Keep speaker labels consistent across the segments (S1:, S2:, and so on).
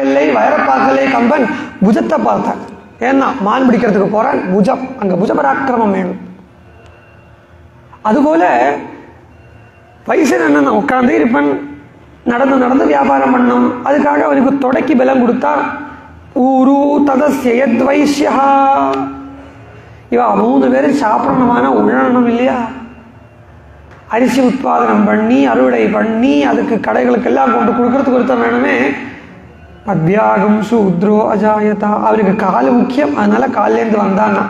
S1: பார்க்கலை வயரை பார்க்கலை கம்பன் புஜத்தை பார்த்தான் ஏன்னா மான் பிடிக்கிறதுக்கு போறான் புஜம் அங்க புஜ பராக்கிரமம் வேணும் அதுபோல வயசு என்ன உட்கார்ந்தே இருப்பேன் நடந்து நடந்து வியாபாரம் பண்ணும் அதுக்காக அவனுக்கு தொடக்கி பலம் கொடுத்தா ஊரு ததஸ்யத் வைஷ்யா இவா மூணு பேரும் சாப்பிடணுமான உழணும் இல்லையா அரிசி உৎபாதனம் பண்ணி அறுவடை பண்ணி அதுக்கு கடைகளுக்கெல்லாம் கொண்டு கொடுக்கறதுக்கு ஒருத்தன் வேணுமே பத்யாகம் சூத்ரோ அஜாயதா அவருக்கு கால் முக்கியம் அதனால கால்லேருந்து வந்தான்னா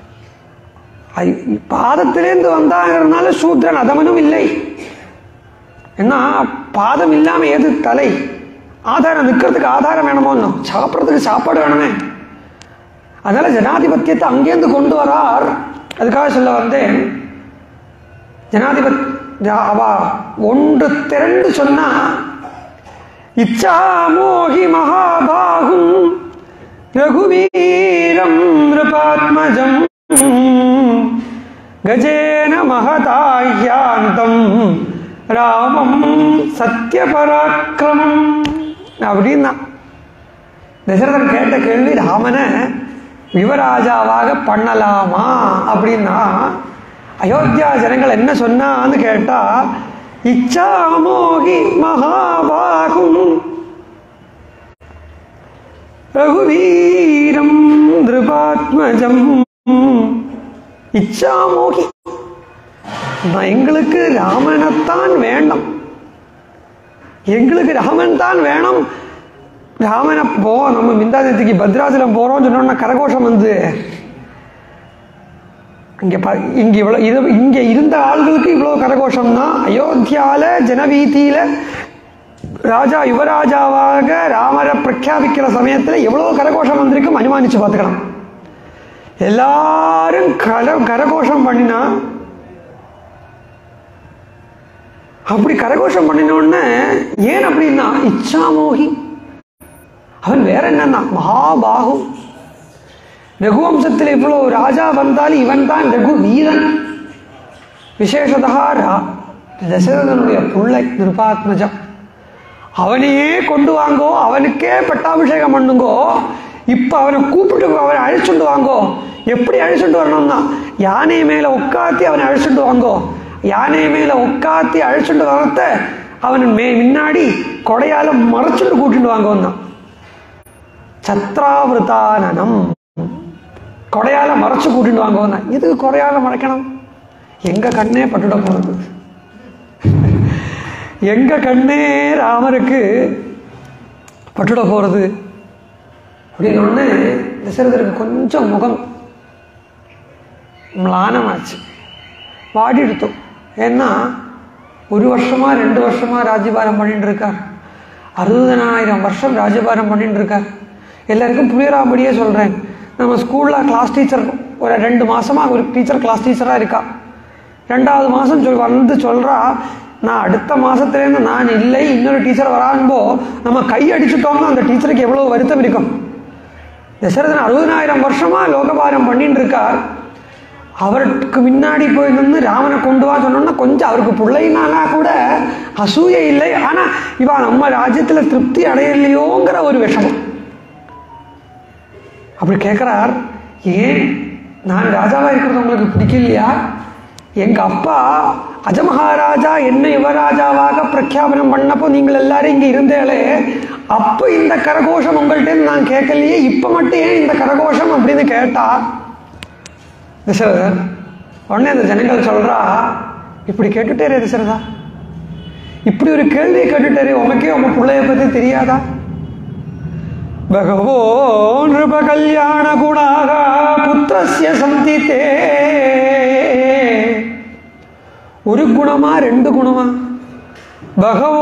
S1: ஐ- பாதத்திலேருந்து வந்தாங்கிறதுனால சூத்ரன் அதமனும் இல்லை ஏன்னா பாதம் இல்லாம எது தலை ஆதாரம் நிற்கிறதுக்கு ஆதாரம் வேணுமோ இன்னும் சாப்பிட்றதுக்கு சாப்பாடு வேணுமே அதனால ஜனாதிபத்தியத்தை அங்கேருந்து கொண்டு வரார் அதுக்காக சொல்ல வந்தேன் ஜனாதிபத் ஜா- அவ ஒன்று திரண்டு சொன்னா இச்சா மோகி மகாபாகும் ரகுவீரம் நிருபாத்மஜம் கஜேன மகதாஹ்யாந்தம் ராமம் சத்யபராக்கிரமம் அப்படின்னா தசரதன் கேட்ட கேள்வி ராமனை யுவராஜாவாக பண்ணலாமா அப்படின்னா அயோத்தியா ஜனங்கள் என்ன சொன்னான்னு கேட்டா இச்சாமோகி மகாபாகும் ரகுவீரம் திருபாத்மஜம் இச்சாமோகி நான் எங்களுக்கு ராமனைத்தான் வேண்டாம் எங்களுக்கு ராமன் தான் வேணும் ராமனை போ நம்ம மிந்தாதத்துக்கு பத்ராசலம் போறோம்னு சொன்னோம்னா கரகோஷம் வந்து இங்க ப இங்க இவ்வளவு இது இங்க இருந்த ஆள்களுக்கு இவ்வளவு கரகோஷம்னா அயோத்தியால ஜனவீதியில ராஜா யுவராஜாவாக ராமரை பிரख्याபிக்கிற சமயத்துல எவ்வளவு கரகோஷம் வந்திருக்கும் அனுமானிச்சு பார்த்துக்கலாம் எல்லாரும் கர கரகோஷம் பண்ணினா அப்படி கரகோஷம் பண்ணினோடனே ஏன் அப்படின்னா இச்சாமோகி அவன் வேற என்னன்னா மகாபாகு ரகுவம்சத்தில் இவ்வளவு ராஜா வந்தாலும் இவன் தான் ரகு வீரன் விசேஷதா ரா தசரதனுடைய பிள்ளை நிருபாத்மஜம் அவனையே கொண்டு வாங்கோ அவனுக்கே பட்டாபிஷேகம் பண்ணுங்கோ இப்ப அவனை கூப்பிட்டு அவனை அழைச்சுட்டு வாங்கோ எப்படி அழைச்சிட்டு வரணும்னா யானை மேல உட்காத்தி அவனை அழைச்சிட்டு வாங்கோ யானை மேல உட்காத்தி அழைச்சிட்டு வரத்த அவன் மே முன்னாடி கொடையால மறைச்சிட்டு கூட்டிட்டு வாங்கோன்னா சத்ராவிரதானனம் கொடையால மறைச்சு கூட்டிட்டு வாங்கோன்னா எதுக்கு கொடையால மறைக்கணும் எங்க கண்ணே பட்டுட போறது எங்க கண்ணே ராமருக்கு பட்டுட போறது அப்படின்னு ஒண்ணு தசரதருக்கு கொஞ்சம் முகம் ம்லானமாச்சு வாடி எடுத்தோம் ஏன்னா ஒரு வருஷமா ரெண்டு வருஷமா ராஜ்யபாரம் பண்ணிட்டு இருக்கார் அறுபதனாயிரம் வருஷம் ராஜ்யபாரம் பண்ணிட்டு இருக்கார் எல்லாருக்கும் புரியறாமடியே சொல்றேன் நம்ம ஸ்கூல்ல கிளாஸ் டீச்சர் ஒரு ரெண்டு மாசமா ஒரு டீச்சர் கிளாஸ் டீச்சரா இருக்கா ரெண்டாவது மாசம் சொல் வந்து சொல்றா நான் அடுத்த மாசத்துலேருந்து நான் இல்லை இன்னொரு டீச்சர் வரான்போ நம்ம கை அடிச்சுட்டோம்னா அந்த டீச்சருக்கு எவ்வளவு வருத்தம் இருக்கும் தசரதன் அறுபதனாயிரம் வருஷமா லோகபாரம் பண்ணிட்டு இருக்கார் அவருக்கு முன்னாடி போய் நின்று ராமனை கொண்டு வா சொன்னோம்னா கொஞ்சம் அவருக்கு பிள்ளைனாலா கூட அசூயை இல்லை ஆனா இவா நம்ம ராஜ்யத்துல திருப்தி அடையலையோங்கிற ஒரு விஷமம் அப்படி கேட்கிறார் ஏன் நான் ராஜாவா இருக்கிறது உங்களுக்கு பிடிக்கலையா எங்க அப்பா அஜமகாராஜா என்ன யுவராஜாவாக பிரக்யாபனம் பண்ணப்போ நீங்கள் எல்லாரும் இங்க இருந்தேளே அப்ப இந்த கரகோஷம் உங்கள்கிட்ட நான் கேட்கலையே இப்ப மட்டும் ஏன் இந்த கரகோஷம் அப்படின்னு கேட்டா தசரதர் உடனே அந்த ஜனங்கள் சொல்றா இப்படி கேட்டுட்டே தசரதா இப்படி ஒரு கேள்வியை கேட்டுட்டாரு உமக்கே உங்க பிள்ளைய பத்தி தெரியாதா பகவோ நிருப கல்யாண குணாக புத்திரஸ்ய சந்தித்தே ஒரு குணமா ரெண்டு குணமா பகவோ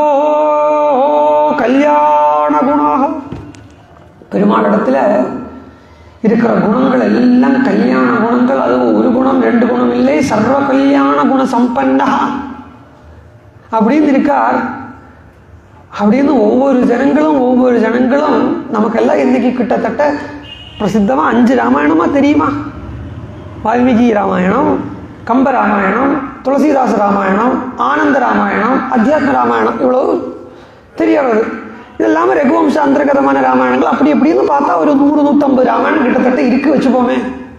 S1: கல்யாண குணாக பெருமாளிடத்துல இருக்கிற குணங்கள் எல்லாம் கல்யாண குணங்கள் அதுவும் ஒரு குணம் ரெண்டு குணம் இல்லை சர்வ கல்யாண குண சம்பன்னா அப்படின்னு இருக்கார் அப்படின்னு ஒவ்வொரு ஜனங்களும் ஒவ்வொரு ஜனங்களும் நமக்கெல்லாம் இன்னைக்கு கிட்டத்தட்ட பிரசித்தமா அஞ்சு ராமாயணமா தெரியுமா வால்மீகி ராமாயணம் கம்ப ராமாயணம் துளசிதாச ராமாயணம் ஆனந்த ராமாயணம் அத்தியாத்ம ராமாயணம் இவ்வளவு தெரியறது இது இல்லாமல் ரகுவம்ச அந்தர்கதமான ராமாயணங்கள் அப்படி இப்படின்னு பார்த்தா ஒரு நூறு நூற்றம்பது ராமாயணம் கிட்டத்தட்ட இருக்கு வச்சுப்போமே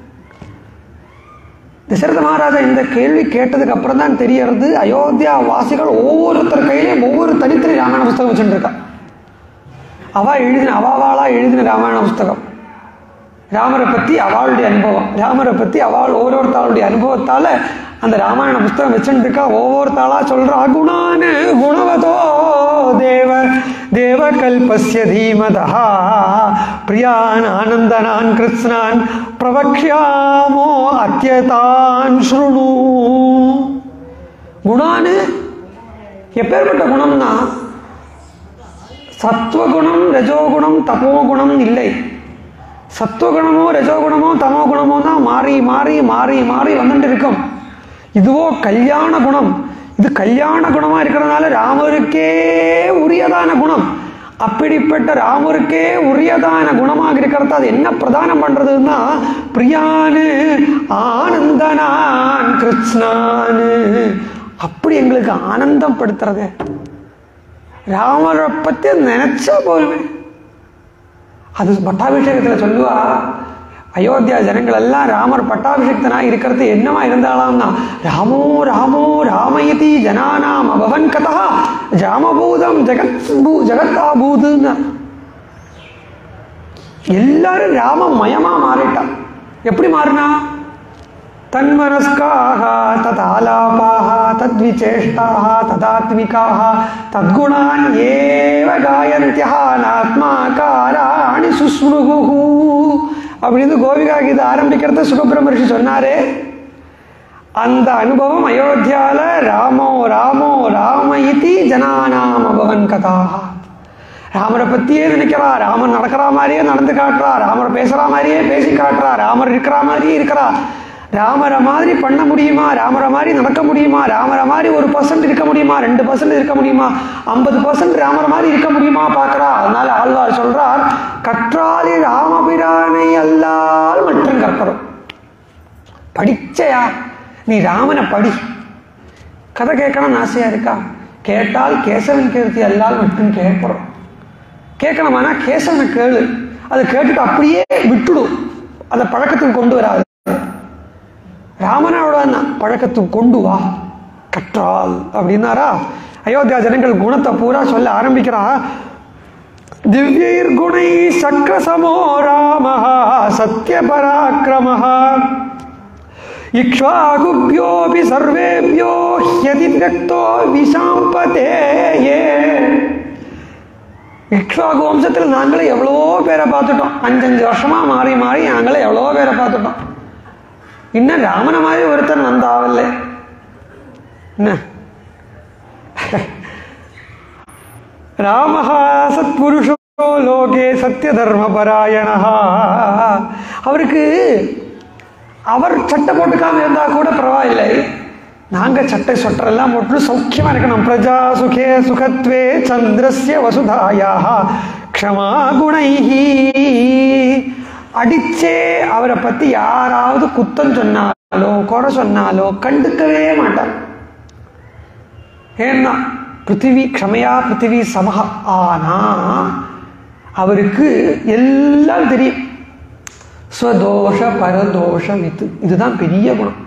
S1: தசரத மகாராஜா இந்த கேள்வி கேட்டதுக்கு அப்புறம் தான் தெரியறது அயோத்தியா வாசிகள் ஒவ்வொருத்தர் கையிலையும் ஒவ்வொரு தனித்தனி ராமாயண புஸ்தகம் வச்சுருக்கா அவ எழுதின அவாவாளா எழுதின ராமாயண புஸ்தகம் ராமரை பற்றி அவளுடைய அனுபவம் ராமரை பற்றி அவள் ஒவ்வொருத்தாளுடைய அனுபவத்தால் அந்த ராமாயண புஸ்தகம் வச்சுருக்கா ஒவ்வொருத்தாளா சொல்கிறா குணானு குணவதோ தேவ தேவ கல்பஸ்ய தீமதா பிரியான் ஆனந்தனான் கிருஷ்ணான் பிரவக்ஷாமோ அத்தியதான் ஸ்ருணு குணானு எப்பேற்பட்ட குணம்னா சத்வகுணம் ரஜோகுணம் தபோகுணம் இல்லை சத்துவகுணமோ ரஜோகுணமோ தமோ குணமோ தான் மாறி மாறி மாறி மாறி வந்துட்டு இருக்கும் இதுவோ கல்யாண குணம் இது கல்யாண குணமா இருக்கிறதுனால ராமருக்கே உரியதான குணம் அப்படிப்பட்ட ராமருக்கே உரியதான குணமாக இருக்கிறது அது என்ன பிரதானம் பண்றதுன்னா பிரியானு ஆனந்தனான் கிருஷ்ணானு அப்படி எங்களுக்கு ஆனந்தம் படுத்துறது ராமரை பத்தி நினைச்சா போதுமே அது பட்டாபிஷேகத்தில் சொல்லுவா அயோத்தியா ஜனங்கள் எல்லாம் ராமர் பட்டாபிஷேகத்தனா இருக்கிறது என்னமா இருந்தாலாம்னா ராமோ ராமோ ராமயதி ஜனானாம் அபவன் கதா ராமபூதம் ஜெகத் பூ ஜெகத்தாபூதுன்னு எல்லாரும் ராமமயமா மாறிட்டா எப்படி மாறினா தன்மனஸ்காக ததாலாபாக தத்விச்சேஷ்டாக ததாத்மிகாக தத்குணான் ஏவ காயந்தியா நாத்மாகாராணி சுஸ்முகு அப்படின்னு கோபிகா கீதை ஆரம்பிக்கிறத சுகபிரம ரிஷி சொன்னாரே அந்த அனுபவம் அயோத்தியால ராமோ ராமோ ராம இதி ஜனானாம் அபவன் கதாக ராமரை பத்தியே நினைக்கிறா ராமர் நடக்கிற மாதிரியே நடந்து காட்டுறா ராமர் பேசுற மாதிரியே பேசி காட்டுறா ராமர் இருக்கிற மாதிரியே இருக்கிறா ராமரை மாதிரி பண்ண முடியுமா ராமரை மாதிரி நடக்க முடியுமா ராமரை மாதிரி ஒரு பர்சன்ட் இருக்க முடியுமா ரெண்டு பர்சன்ட் இருக்க முடியுமா ஐம்பது பர்சன்ட் ராமரை மாதிரி இருக்க முடியுமா பார்க்கறா அதனால ஆழ்வார் சொல்றார் கற்றாலி ராமபிரானை அல்லால் மற்றும் கற்பரும் படிச்சையா நீ ராமனை படி கதை கேட்கணும்னு ஆசையா இருக்கா கேட்டால் கேசவன் கீர்த்தி அல்லால் மட்டும் கேட்கிறோம் கேட்கணுமானா கேசவனை கேளு அதை கேட்டுட்டு அப்படியே விட்டுடும் அதை பழக்கத்துக்கு கொண்டு வராது ராமனோட பழக்கத்துக்கு கொண்டு வா கற்றால் அப்படின்னாரா அயோத்தியா ஜனங்கள் குணத்தை பூரா சொல்ல ஆரம்பிக்கிறா திவ்யைர் குணை சக்கரசமோ ராம சத்ய பராக்கிரம இக்ஷ்வாகுபியோபி சர்வேபியோ ஹ்யதி வியக்தோ விஷாம்பதே இக்ஷ்வாகு வம்சத்தில் நாங்களே எவ்வளோ பேரை பார்த்துட்டோம் அஞ்சஞ்சு வருஷமா மாறி மாறி நாங்களே எவ்வளோ பேரை பார்த்துட்டோம் இன்னும் ராமனை மாதிரி ஒருத்தன் வந்தாவல்ல என்ன ராமஹா சத்புருஷோ லோகே சத்திய தர்ம பராயணா அவருக்கு அவர் சட்டை போட்டுக்காம இருந்தா கூட பரவாயில்லை நாங்க சட்டை சொட்டரெல்லாம் போட்டு சௌக்கியமா இருக்கணும் பிரஜா சுகே சுகத்வே சந்திரஸ்ய வசுதாயாக க்ஷமா குணைஹி அடிச்சே அவரை பத்தி யாராவது குத்தம் சொன்னாலோ குறை சொன்னாலோ கண்டுக்கவே மாட்டார் ஏன்னா பிருத்திவி க்ஷமையா பிருத்திவி சமஹா ஆனா அவருக்கு எல்லாம் தெரியும் ஸ்வதோஷ பரதோஷ வித்து இதுதான் பெரிய குணம்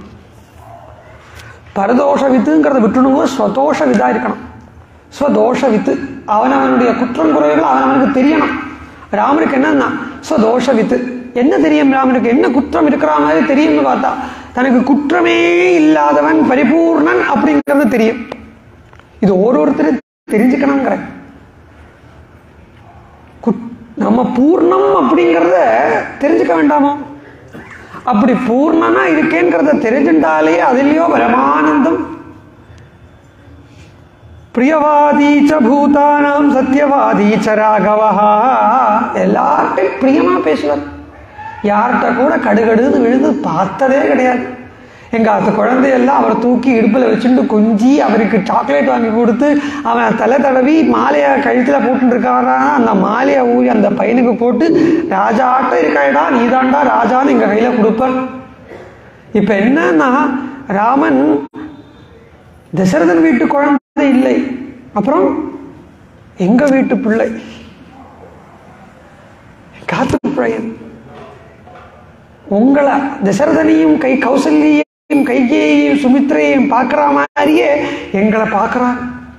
S1: பரதோஷ வித்துங்கிறத விட்டுணுங்க ஸ்வதோஷ விதா இருக்கணும் ஸ்வதோஷ வித்து அவனவனுடைய குற்றம் குறைவுகள் அவனவனுக்கு தெரியணும் ராமருக்கு என்னன்னா ஸ்வதோஷ வித்து என்ன தெரியும் ராமனுக்கு என்ன குற்றம் இருக்கிற மாதிரி தெரியும்னு பார்த்தா தனக்கு குற்றமே இல்லாதவன் பரிபூர்ணன் அப்படிங்கிறது தெரியும் இது ஒவ்வொருத்தரும் தெரிஞ்சுக்கணுங்கிற குட்- நம்ம பூர்ணம் அப்படிங்கிறத தெரிஞ்சுக்க வேண்டாமோ அப்படி பூர்ணனா இருக்கேங்கிறத தெரிஞ்சுட்டாலே அதுலயோ பரமானந்தம் பிரியவாதி ச பூதானாம் சத்யவாதி ச ராகவா எல்லார்ட்டையும் பிரியமா பேசுவார் யார்கிட்ட கூட கடுகடுன்னு விழுந்து பார்த்ததே கிடையாது எங்க அந்த குழந்தையெல்லாம் அவரை தூக்கி இடுப்புல வச்சுட்டு கொஞ்சி அவருக்கு சாக்லேட் வாங்கி கொடுத்து அவன் தலை தடவி மாலையை கழுத்துல போட்டுட்டு இருக்காரா அந்த மாலையை ஊறி அந்த பையனுக்கு போட்டு ராஜாட்ட இருக்காடா நீதாண்டா ராஜான்னு எங்க கையில கொடுப்பார் இப்ப என்னன்னா ராமன் தசரதன் வீட்டு குழந்தை இல்லை அப்புறம் எங்க வீட்டு பிள்ளை காத்து பிழையன் உங்களை தசரதனையும் கை கௌசல்யையும் கைகேயையும் சுமித்ரையையும் பார்க்குற மாதிரியே எங்களை பார்க்குறான்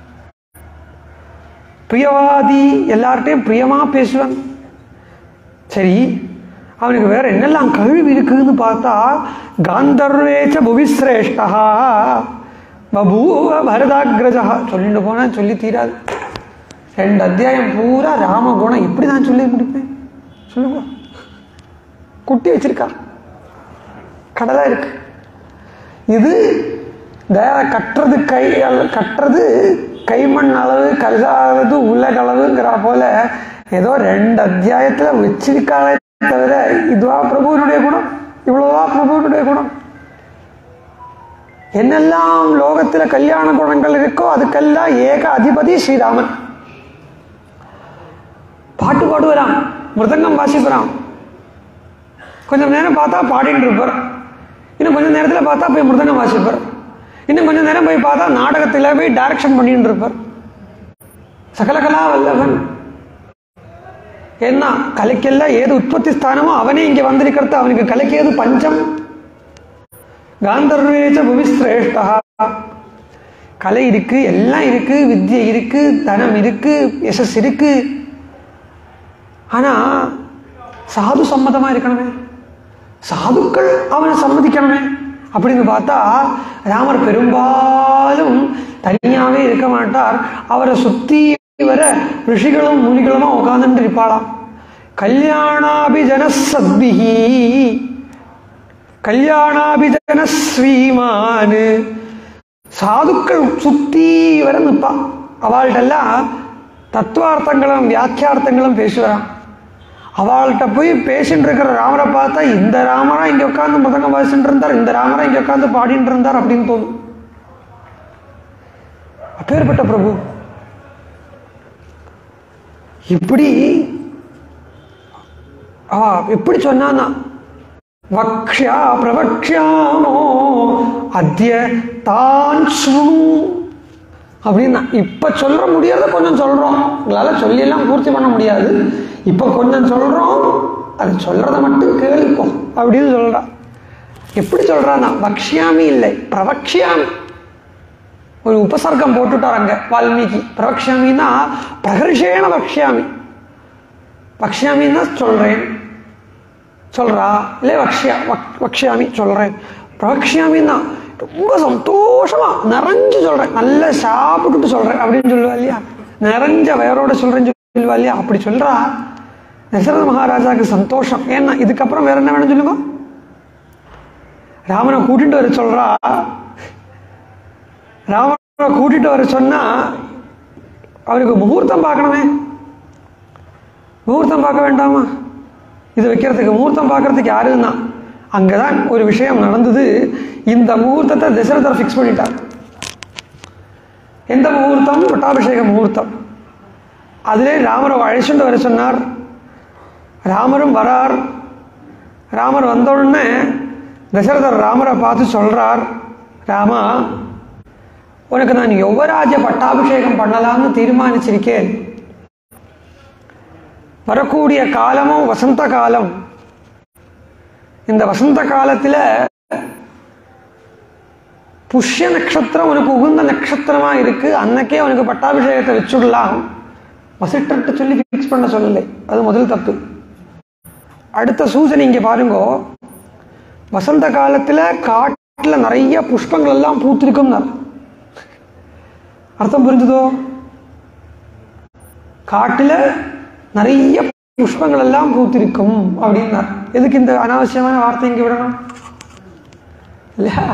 S1: பிரியவாதி எல்லார்ட்டையும் பிரியமா பேசுவான் சரி அவனுக்கு வேற என்னெல்லாம் கழிவு இருக்குன்னு பார்த்தா காந்தர்வேச்ச புவிஸ்ரேஷ்டா பபூவ பரதாகிரஜா சொல்லிட்டு போனா சொல்லி தீராது ரெண்டு அத்தியாயம் பூரா ராமகுணம் இப்படி தான் சொல்லி முடிப்பேன் சொல்லுங்க குட்டி வச்சிருக்கா கடலா இருக்கு இது இந்த கட்டுறது கை அள- கட்டுறது கைமண் அளவு கல்லாவது உலகளவுங்கிற போல ஏதோ ரெண்டு அத்தியாயத்துல வச்சிருக்காளே தவிர இதுவா பிரபுவினுடைய குணம் இவ்வளவா பிரபுவினுடைய குணம் என்னெல்லாம் லோகத்துல கல்யாண குணங்கள் இருக்கோ அதுக்கெல்லாம் ஏக அதிபதி ஸ்ரீராமன் பாட்டு பாடுவரான் மிருதங்கம் வாசிக்கிறான் கொஞ்சம் நேரம் பார்த்தா பாடிட்டு இருப்பார் இன்னும் கொஞ்சம் நேரத்தில் பார்த்தா போய் மிருதங்கம் வாசிப்பார் இன்னும் கொஞ்சம் நேரம் போய் பார்த்தா நாடகத்தில் போய் டைரக்ஷன் பண்ணிட்டு இருப்பார் சகலகலா வல்லவன் என்ன கலைக்கெல்லாம் ஏது உற்பத்தி ஸ்தானமோ அவனே இங்கே வந்திருக்கிறது அவனுக்கு கலைக்கு ஏது பஞ்சம் காந்தர்வேச்ச புவிஸ்ரேஷ்டா கலை இருக்கு எல்லாம் இருக்கு வித்யை இருக்கு தனம் இருக்கு யசஸ் இருக்கு ஆனா சாது சம்மதமா இருக்கணுமே சாதுக்கள் அவனை சம்மதிக்கணுமே அப்படின்னு பார்த்தா ராமர் பெரும்பாலும் தனியாவே இருக்க மாட்டார் அவரை சுத்தி வர ரிஷிகளும் முனிகளுமா உட்கார்ந்துட்டு இருப்பாளாம் கல்யாணாபிஜன சத்பிஹி கல்யாணாபிஜன ஸ்ரீமான் சாதுக்கள் சுத்தி வர நிற்பா அவள்கிட்டெல்லாம் தத்துவார்த்தங்களும் வியாக்கியார்த்தங்களும் பேசுவாராம் அவள்கிட்ட போய் பேசிட்டு இருக்கிற ராமரை பார்த்தா இந்த ராமரா இங்க உட்காந்து முதங்க வாசிட்டு இருந்தார் இந்த ராமரா இங்க உட்காந்து பாடிட்டு இருந்தார் அப்படின்னு தோணும் அப்பேற்பட்ட பிரபு இப்படி அவ எப்படி சொன்னான்னா வக்ஷ்யா பிரவக்ஷ்யாமோ அத்திய தான் சுணு அப்படின்னா இப்ப சொல்ற முடியாத கொஞ்சம் சொல்றோம் உங்களால சொல்லியெல்லாம் பூர்த்தி பண்ண முடியாது இப்ப கொஞ்சம் சொல்றோம் அது சொல்றத மட்டும் கேளுப்போம் அப்படின்னு சொல்றா எப்படி சொல்றான்னா வக்ஷ்யாமி இல்லை பிரவக்ஷ்யாமி ஒரு உபசர்க்கம் போட்டுட்டார் அங்க வால்மீகி பிரவக்ஷாமின்னா பிரகர்ஷேன வக்ஷ்யாமி வக்ஷ்யாமின்னா சொல்றேன் சொல்றா இல்லை வக்ஷியா வக் வக்ஷியாமி சொல்றேன் பிரவக்ஷியாமின்னா ரொம்ப சந்தோஷமா நிறைஞ்சு சொல்றேன் நல்லா சாப்பிட்டுட்டு சொல்றேன் அப்படின்னு சொல்லுவா இல்லையா நிறைஞ்ச வயரோட சொல்றேன்னு சொல்லுவா இல்லையா அப்படி சொல்றா தசரத மகாராஜாவுக்கு சந்தோஷம் ஏன்னா இதுக்கப்புறம் வேற என்ன வேணும் சொல்லுங்க ராமனை கூட்டிட்டு வர சொல்றா ராமனை கூட்டிட்டு வர சொன்னா அவருக்கு முகூர்த்தம் பார்க்கணுமே முகூர்த்தம் பார்க்க வேண்டாமா இது வைக்கிறதுக்கு முகூர்த்தம் பார்க்கறதுக்கு யாருன்னா அங்கதான் ஒரு விஷயம் நடந்தது இந்த முகூர்த்தத்தை தசரதர் ஃபிக்ஸ் பண்ணிட்டார் எந்த முகூர்த்தம் பட்டாபிஷேக முகூர்த்தம் அதிலே ராமரை அழைச்சுட்டு வர சொன்னார் ராமரும் வரார் ராமர் வந்த உடனே தசரதர் ராமரை பார்த்து சொல்றார் ராமா உனக்கு நான் யுவராஜ பட்டாபிஷேகம் பண்ணலாம்னு தீர்மானிச்சிருக்கேன் வரக்கூடிய காலமும் வசந்த காலம் இந்த வசந்த காலத்துல புஷ்ய நட்சத்திரம் உனக்கு உகுந்த நட்சத்திரமா இருக்கு அன்னைக்கே உனக்கு பட்டாபிஷேகத்தை வச்சுடலாம் வசிட்டர்கிட்ட சொல்லி ஃபிக்ஸ் பண்ண சொல்லலை அது முதல் தப்பு அடுத்த சூசனை இங்க பாருங்க வசந்த காலத்துல காட்டுல நிறைய புஷ்பங்கள் எல்லாம் பூத்திருக்கும் அர்த்தம் புரிஞ்சுதோ காட்டுல நிறைய புஷ்பங்கள் எல்லாம் பூத்திருக்கும் அப்படின்னார் எதுக்கு இந்த அனாவசியமான வார்த்தை இங்க விடணும் இல்லையா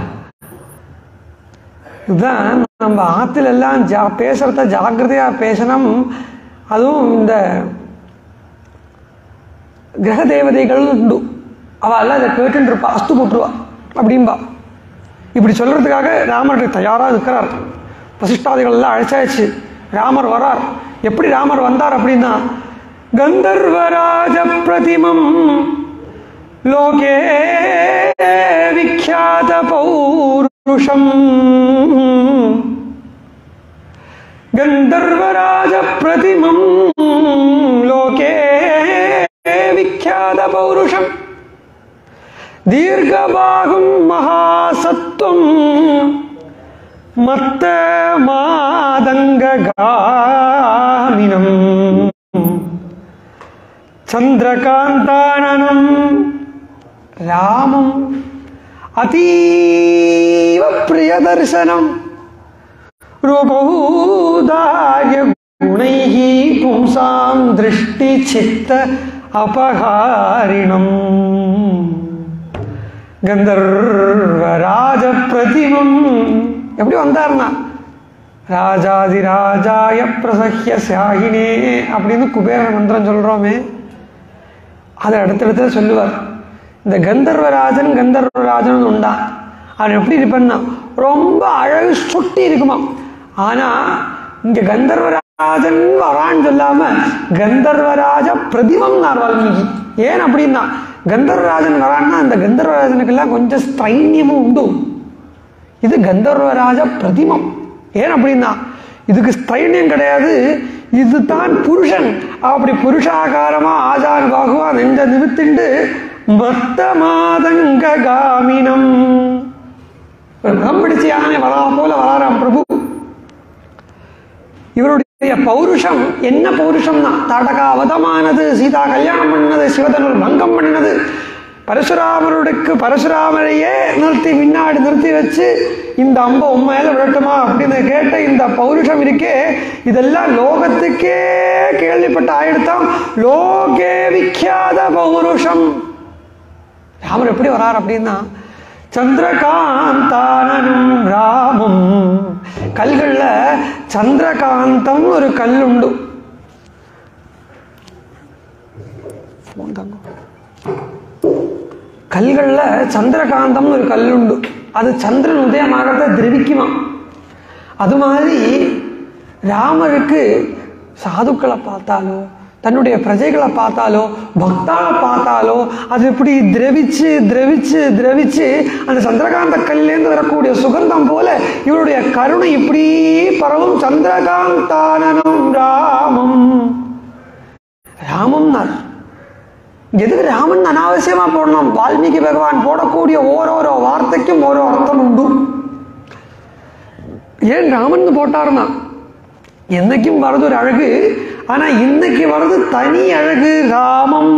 S1: இதுதான் நம்ம ஆத்துல எல்லாம் ஜா பேசுறத ஜாக்கிரதையா பேசணும் அதுவும் இந்த கிரக தேவதைகள் உண்டு அவ எல்லாம் இதை கேட்டுன்னு இருப்பா அஸ்து போட்டுருவா அப்படின்பா இப்படி சொல்றதுக்காக ராமர் தயாரா இருக்கிறார் வசிஷ்டாதிகள் எல்லாம் அழைச்சாச்சு ராமர் வரார் எப்படி ராமர் வந்தார் அப்படின்னா கந்தர்வராஜ பிரதிமம் லோகே விக்யாத பௌருஷம் கந்தர்வராஜ பிரதிமம் லோகே விக்கியாத பௌருஷம் தீர்க்கபாகும் மகாசத்துவம் மத்த மாதங்க காமினம் சந்திரகாந்தானனம் ராமம் அதீவ பிரியதர்சனம் ரூபூதாய குணைः பும்சாம் திருஷ்டி சித்த அபகாரிணம் கந்தர்வராஜ பிரதிமம் எப்படி வந்தார்னா ராஜாதி ராஜாய பிரசஹ்ய சாகினே அப்படின்னு குபேர மந்திரம் சொல்றோமே அதை அடுத்தடுத்த சொல்லுவார் இந்த கந்தர்வராஜன் கந்தர்வராஜன் உண்டா அவன் எப்படி இருப்பான்னா ரொம்ப அழகு சுட்டி இருக்குமா ஆனா இங்க கந்தர்வராஜன் வரான்னு சொல்லாம கந்தர்வராஜ பிரதிமம் வால்மீகி ஏன் அப்படின்னா கந்தர்வராஜன் வரான்னா அந்த கந்தர்வராஜனுக்கெல்லாம் கொஞ்சம் ஸ்தைன்யமும் உண்டு இது கந்தர்வராஜ பிரதிமம் ஏன் அப்படின்னா இதுக்கு ஸ்தைன்யம் கிடையாது இதுதான் புருஷன் அப்படி புருஷாகாரமா ஆஜான பாகுவா நெஞ்ச நிமித்திண்டு மத்த மாதங்க காமினம் ஒரு மதம் பிடிச்ச யானை வரா போல வராராம் பிரபு இவருடைய பௌருஷம் என்ன பௌருஷம்னா தாடகா அவதமானது சீதா கல்யாணம் பண்ணது சிவதனுள் பங்கம் பண்ணினது பரசுராமருடைய பரசுராமரையே நிறுத்தி முன்னாடி நிறுத்தி வச்சு இந்த அம்ப உண்மையில விடட்டுமா அப்படின்னு கேட்ட இந்த பௌருஷம் இருக்கே இதெல்லாம் லோகத்துக்கே கேள்விப்பட்ட ஆயிடுத்தாம் லோகே விக்கியாத பௌருஷம் ராமர் எப்படி வரார் அப்படின்னா சந்திரகாந்தானனும் ராமம் கல்கள்ல சந்திரகாந்தம் ஒரு கல் உண்டு phone தாங்க. கல்கள்ல சந்திரகாந்தம்னு ஒரு கல் உண்டு அது சந்திரன் உதயமாகிறத திரவிக்குமா அது மாதிரி ராமருக்கு சாதுக்களை பார்த்தாலோ தன்னுடைய பிரஜைகளை பார்த்தாலோ பக்தாவை பார்த்தாலோ அது இப்படி திரவிச்சு திரவிச்சு திரவிச்சு அந்த சந்திரகாந்த கல்லேருந்து வரக்கூடிய சுகந்தம் போல இவருடைய கருணை இப்படி பரவும் சந்திரகாந்தானனம் ராமம் ராமம்னார் எதுக்கு ராமன் அனாவசியமா போடணும் வால்மீகி பகவான் போடக்கூடிய ஓரோரோ வார்த்தைக்கும் ஓரோ அர்த்தம் உண்டு ஏன் ராமன் போட்டாருன்னா என்னைக்கும் வருது ஒரு அழகு ஆனா இன்னைக்கு வருது தனி அழகு ராமம்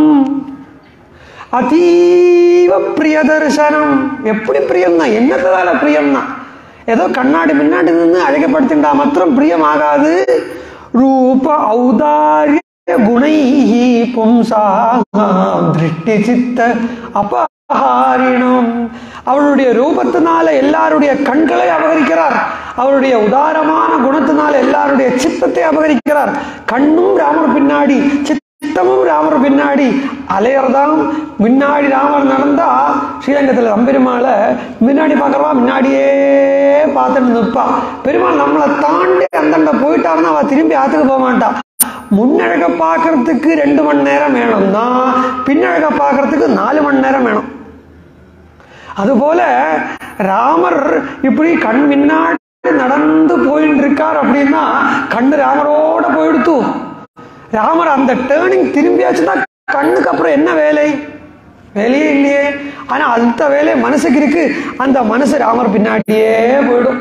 S1: அதீவ பிரிய தரிசனம் எப்படி பிரியம்னா என்னத்தால பிரியம்னா ஏதோ கண்ணாடி முன்னாடி நின்று அழகப்படுத்திண்டா மாத்திரம் பிரியமாகாது ரூப ஔதாரிய குணைஹி பும்சாம் திருஷ்டி சித்த அபஹாரிணம் அவளுடைய ரூபத்தினால எல்லாருடைய கண்களை அபகரிக்கிறார் அவருடைய உதாரமான குணத்தினால எல்லாருடைய சித்தத்தை அபகரிக்கிறார் கண்ணும் ராமர் பின்னாடி சித்தமும் ராமர் பின்னாடி அலையறதாம் முன்னாடி ராமர் நடந்தா ஸ்ரீரங்கத்தில் நம்பெருமாள முன்னாடி பார்க்கறவா முன்னாடியே பார்த்துட்டு நிற்பா பெருமாள் நம்மளை தாண்டி அந்தண்ட போயிட்டாருன்னா அவ திரும்பி ஆத்துக்கு போக மாட்டா முன்னழக பார்க்கறதுக்கு ரெண்டு மணி நேரம் வேணும்னா பின்னழக பார்க்கறதுக்கு நாலு மணி நேரம் வேணும் அதுபோல ராமர் இப்படி கண் முன்னாடி நடந்து போயிட்டு இருக்கார் அப்படின்னா கண்ணு ராமரோட போயிடுத்து ராமர் அந்த டேர்னிங் திரும்பியாச்சுன்னா கண்ணுக்கு அப்புறம் என்ன வேலை வேலையே இல்லையே ஆனா அந்த வேலை மனசுக்கு இருக்கு அந்த மனசு ராமர் பின்னாடியே போயிடும்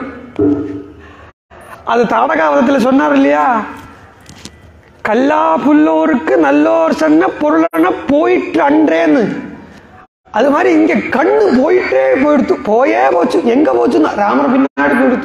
S1: அது தாடகாவதத்தில் சொன்னார் இல்லையா கல்லா புல்லோருக்கு நல்லோர் சொன்ன பொருளன போயிட்டு அன்றேன்னு அது மாதிரி இங்க கண்ணு போயிட்டே போயிடுத்து போயே போச்சு எங்க போச்சுன்னா ராமர் பின்னாடி போயிடுத்து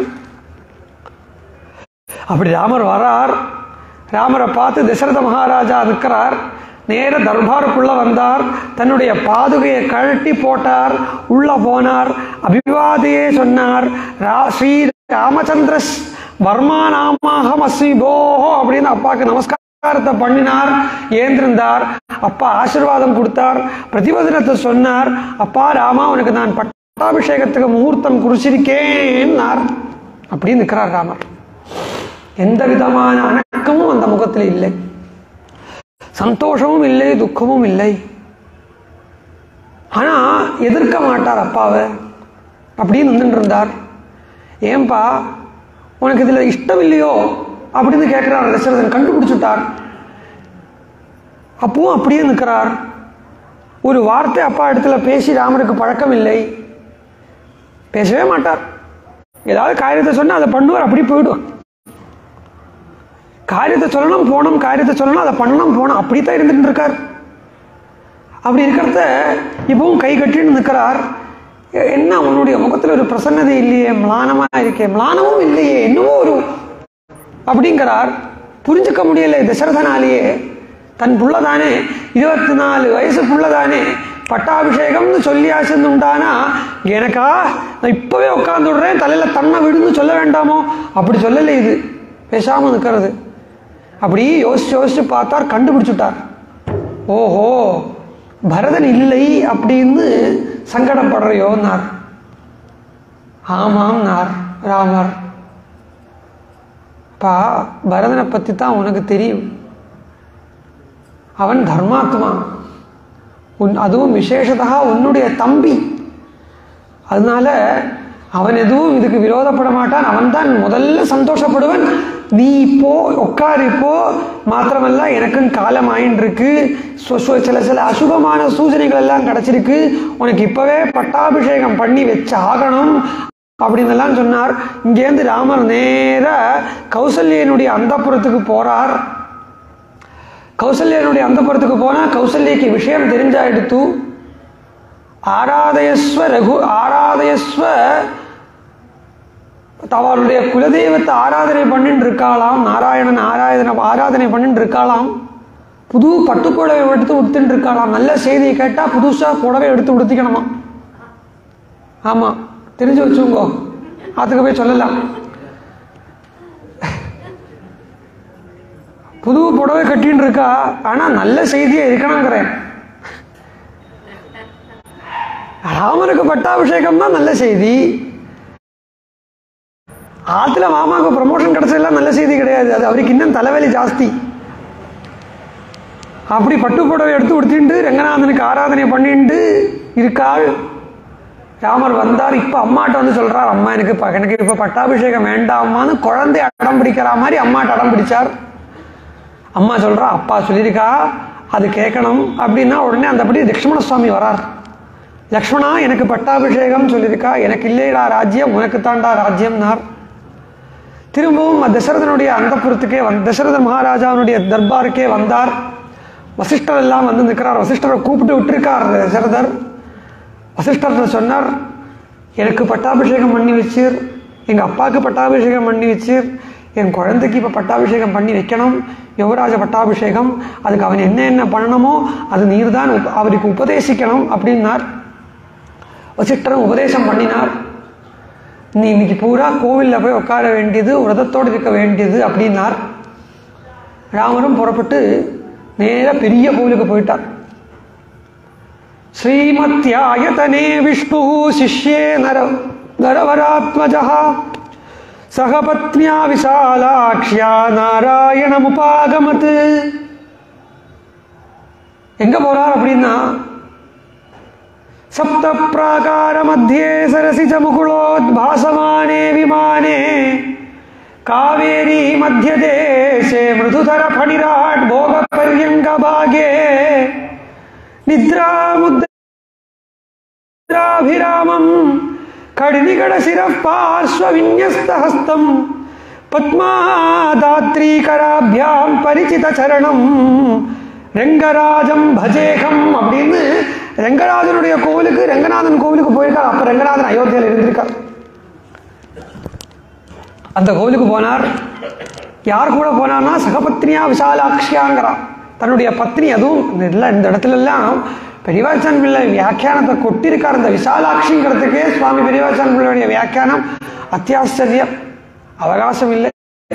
S1: அப்படி ராமர் வரார் ராமரை பார்த்து தசரத மகாராஜா இருக்கிறார் நேர தர்பாருக்குள்ள வந்தார் தன்னுடைய பாதுகையை கழட்டி போட்டார் உள்ள போனார் அபிவாதையே சொன்னார் ரா ஸ்ரீ ராமச்சந்திர வர்மா நாமாகம் அஸ்மி போஹோ அப்படின்னு அப்பாவுக்கு நமஸ்காரத்தை பண்ணினார் ஏந்திருந்தார் அப்பா ஆசீர்வாதம் கொடுத்தார் பிரதிவதனத்தை சொன்னார் அப்பா ராமா உனக்கு நான் பட்டாபிஷேகத்துக்கு முகூர்த்தம் குறிச்சிருக்கேன்னார் அப்படின்னு நிற்கிறார் ராமர் எந்த விதமான அணக்கமும் அந்த முகத்தில் இல்லை சந்தோஷமும் இல்லை துக்கமும் இல்லை ஆனா எதிர்க்க மாட்டார் அப்பாவை அப்படின்னு நின்றுட்டு இருந்தார் ஏன்பா உனக்கு இதுல இஷ்டம் இல்லையோ அப்படின்னு கேட்கிறார் தசரதன் கண்டுபிடிச்சுட்டார் அப்பவும் அப்படியே நிற்கிறார் ஒரு வார்த்தை அப்பா இடத்துல பேசி ராமருக்கு பழக்கம் இல்லை பேசவே மாட்டார் ஏதாவது காரியத்தை சொன்னா அதை பண்ணுவார் அப்படி போயிடும் காரியத்தை சொல்லணும் போகணும் காரியத்தை சொல்லணும் அதை பண்ணணும் போகணும் அப்படித்தான் இருந்துட்டு இருக்கார் அப்படி இருக்கிறத இப்பவும் கை கட்டின்னு நிற்கிறார் என்ன உன்னுடைய முகத்தில் ஒரு பிரசன்னதை இல்லையே மிளானமா இருக்கே மிளானமும் இல்லையே என்னவோ ஒரு அப்படிங்கிறார் புரிஞ்சுக்க முடியல தசரதனாலேயே தன் புள்ளதானே இருபத்தி நாலு வயசு புள்ளதானே பட்டாபிஷேகம்னு சொல்லி உண்டானா எனக்கா நான் இப்பவே உட்கார்ந்து விடுறேன் தலையில தன்னை விடுன்னு சொல்ல வேண்டாமோ அப்படி சொல்லலை இது பேசாம நிற்கிறது அப்படி யோசிச்சு யோசிச்சு பார்த்தார் கண்டுபிடிச்சுட்டார் ஓஹோ பரதன் இல்லை அப்படின்னு சங்கடப்படுறையோன்னார் ஆமாம்னார் ராமர் பா பரதனை பற்றி தான் உனக்கு தெரியும் அவன் தர்மாத்மா உன் அதுவும் விசேஷதா உன்னுடைய தம்பி அதனால அவன் எதுவும் இதுக்கு விரோதப்பட மாட்டான் அவன் தான் முதல்ல சந்தோஷப்படுவன் நீ இப்போ உட்காரு இப்போ மாத்திரமல்ல எனக்கும் காலம் ஆயின்னு இருக்கு சு- சு- சில சில அசுபமான சூசனைகள் எல்லாம் கிடைச்சிருக்கு உனக்கு இப்பவே பட்டாபிஷேகம் பண்ணி வச்சு ஆகணும் அப்படின்னு எல்லாம் சொன்னார் இங்கேருந்து ராமர் நேர கௌசல்யனுடைய அந்தப்புறத்துக்கு போறார் கௌசல்யனுடைய அந்தப்புறத்துக்கு போனா கௌசல்யக்கு விஷயம் தெரிஞ்சாயிடுத்து ஆராதயஸ்வ ரகு ஆராதயஸ்வ அவருடைய குலதெய்வத்தை ஆராதனை பண்ணிட்டு இருக்காளாம் நாராயணன் ஆராதனை ஆராதனை பண்ணிட்டு இருக்காளாம் புது பட்டு புடவை எடுத்து உடுத்துட்டு இருக்காளாம் நல்ல செய்தியை கேட்டா புதுசா புடவை எடுத்து உடுத்திக்கணுமா ஆமா தெரிஞ்சு வச்சுங்கோ அதுக்கு போய் சொல்லலாம் புது புடவை கட்டின்னு இருக்கா ஆனா நல்ல செய்தியே இருக்கணுங்கிறேன் ராமனுக்கு பட்டாபிஷேகம் தான் நல்ல செய்தி ஆத்துல மாமாவுக்கு ப்ரமோஷன் கிடைச்சதெல்லாம் நல்ல செய்தி கிடையாது அது அவருக்கு இன்னும் தலைவலி ஜாஸ்தி அப்படி பட்டு புடவை எடுத்து உடுத்திட்டு ரங்கநாதனுக்கு ஆராதனை பண்ணிட்டு இருக்காள் ராமர் வந்தார் இப்போ அம்மாட்ட வந்து சொல்றார் அம்மா எனக்கு ப- எனக்கு இப்போ பட்டாபிஷேகம் வேண்டாமான்னு குழந்தை அடம் பிடிக்கிற மாதிரி அம்மாட்ட அடம் பிடிச்சார் அம்மா சொல்றா அப்பா சொல்லியிருக்கா அது கேட்கணும் அப்படின்னா உடனே அந்தபடி லக்ஷ்மண சுவாமி வரார் லக்ஷ்மணா எனக்கு பட்டாபிஷேகம் சொல்லியிருக்கா எனக்கு இல்லைடா ராஜ்யம் உனக்கு தாண்டா ராஜ்யம்னார் திரும்பவும் தசரதனுடைய அந்தப்புறத்துக்கே வந் தசரத மகாராஜாவினுடைய தர்பாருக்கே வந்தார் வசிஷ்டர் எல்லாம் வந்து நிற்கிறார் வசிஷ்டரை கூப்பிட்டு விட்டுருக்கார் தசரதர் வசிஷ்டர் சொன்னார் எனக்கு பட்டாபிஷேகம் பண்ணி வச்சீர் எங்கள் அப்பாவுக்கு பட்டாபிஷேகம் பண்ணி வச்சீர் என் குழந்தைக்கு இப்போ பட்டாபிஷேகம் பண்ணி வைக்கணும் யுவராஜ பட்டாபிஷேகம் அதுக்கு அவன் என்ன என்ன பண்ணணுமோ அது நீர் தான் உப- அவருக்கு உபதேசிக்கணும் அப்படின்னார் வசிஷ்டரும் உபதேசம் பண்ணினார் நீ இன்னைக்கு பூரா கோவிலில் போய் உட்கார வேண்டியது விரதத்தோடு இருக்க வேண்டியது அப்படின்னார் ராமரும் புறப்பட்டு நேரா பெரிய கோவிலுக்கு போயிட்டார் ஸ்ரீமத்யாயதனே விஷ்ணு சிஷ்யே நர நரவராத்மஜா சகபத்னியா விசாலாக்ஷ்யா நாராயணமுபாகமத் எங்க போறார் அப்படின்னா சப்த பிராகார மத்தியே சரசிஜ முகுளோத்பாசமானே விமானே காவேரி மத்திய தேசே மிருதுதர பணிராட் போக பர்யங்க பாகே நித்ரா முத்ராபிராமம் கடினிகட சிர பார்ஸ்வ விநியஸ்த ஹஸ்தம் பத்மாதாத்ரீகராபியாம் பரிச்சித சரணம் ரெங்கராஜம் பஜேகம் அப்படின்னு ரெங்கராஜனுடைய கோவிலுக்கு ரெங்கநாதன் கோவிலுக்கு போயிருக்கார் அப்ப ரெங்கநாதன் அயோத்தியில் இருந்திருக்கார் அந்த கோவிலுக்கு போனார் யார் கூட போனார்னா சகபத்னியா விசாலாட்சியாங்கிறா தன்னுடைய பத்னி அதுவும் இந்த இடத்துல இந்த இடத்துல எல்லாம் பெரியவாச்சான் பிள்ளை வியாக்கியானத்தை கொட்டியிருக்கார் இந்த விசாலாட்சிங்கிறதுக்கே சுவாமி பெரியவாச்சான் பிள்ளையுடைய வியாக்கியானம் அத்தியாச்சரியம் அவகாசம் இல்லை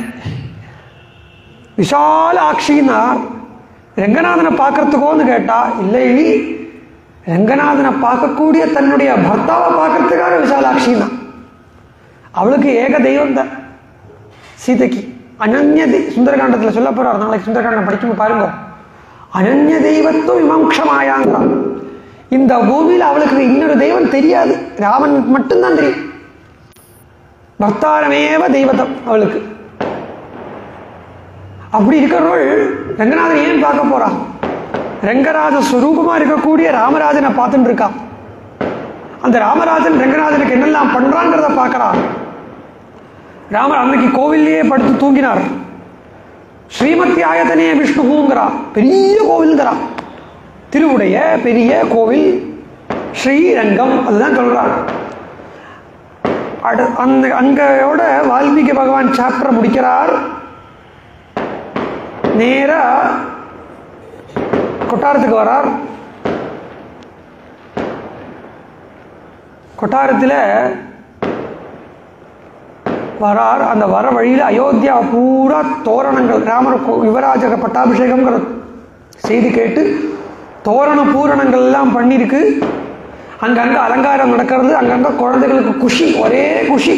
S1: விஷாலாட்சினார் ரங்கநாதனை பார்க்கறதுக்கோன்னு கேட்டா இல்லை ரங்கநாதனை பார்க்கக்கூடிய தன்னுடைய பர்த்தாவை பார்க்கறதுக்காக விஷாலாட்சினா அவளுக்கு ஏக தெய்வம் தான் சீதைக்கு அனன்ய தெய் சுந்தரகாண்டத்தில் சொல்ல போறார் நாளைக்கு சுந்தரகாண்டம் படிக்கும் பாருங்க அனன்ய தெய்வத்துவம் இமம்சமாயாங்கிறான் இந்த பூமியில் அவளுக்கு இன்னொரு தெய்வம் தெரியாது ராமன் மட்டும்தான் தெரியும் பக்தாரமேவ தெய்வத்தம் அவளுக்கு அப்படி இருக்கிறவள் ரங்கநாதன் ஏன் பார்க்க போறா ரெங்கராஜ ஸ்வரூபமா இருக்கக்கூடிய ராமராஜனை பார்த்துட்டு இருக்கான் அந்த ராமராஜன் ரெங்கராஜனுக்கு என்னெல்லாம் பண்றாங்கிறத பார்க்கறான் ராமர் அன்னைக்கு கோவில்லையே படுத்து தூங்கினார் ஸ்ரீமத்தி ஆயத்தனே விஷ்ணுங்கிறா பெரிய கோவில்ங்கிறா திருவுடைய பெரிய கோவில் ஸ்ரீரங்கம் அதுதான் சொல்றாங்க அடு அந்த அங்கோட வால்மீகி பகவான் சாப்டர் முடிக்கிறார் நேரா கொட்டாரத்துக்கு வரார் கொட்டாரத்தில் வரார் அந்த வர வழியில் அயோத்தியா பூரா தோரணங்கள் ராமர் கோ- யுவராஜ பட்டாபிஷேகம்ங்கிற செய்தி கேட்டு தோரண பூரணங்கள் எல்லாம் பண்ணியிருக்கு அங்கங்கே அலங்காரம் நடக்கிறது அங்கங்கே குழந்தைகளுக்கு குஷி ஒரே குஷி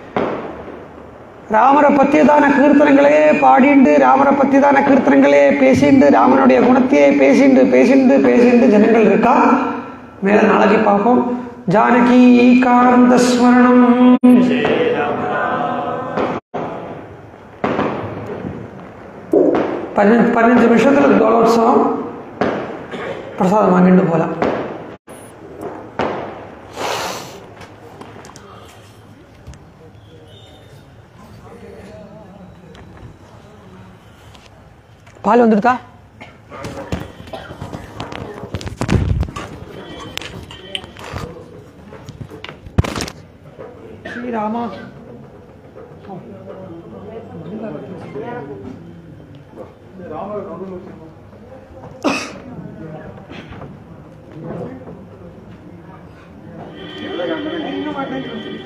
S1: ராமரை பற்றியதான கீர்த்தனங்களே பாடிண்டு ராமரை பற்றியதான கீர்த்தனங்களே பேசிண்டு ராமனுடைய குணத்தையே பேசிண்டு பேசிண்டு பேசிண்டு ஜனங்கள் இருக்கா மேல நாளைக்கு பார்ப்போம் ஜானகி காந்த ஸ்மரணம் பதினஞ்சு பதினஞ்சு நிமிஷத்தில் தோலோத்சவம் பிரசாதம் வாங்கிட்டு போகலாம் பால் வந்துடுதா ஸ்ரீராமா
S2: எவ்வளோ கம்பெனி மாட்டேங்குது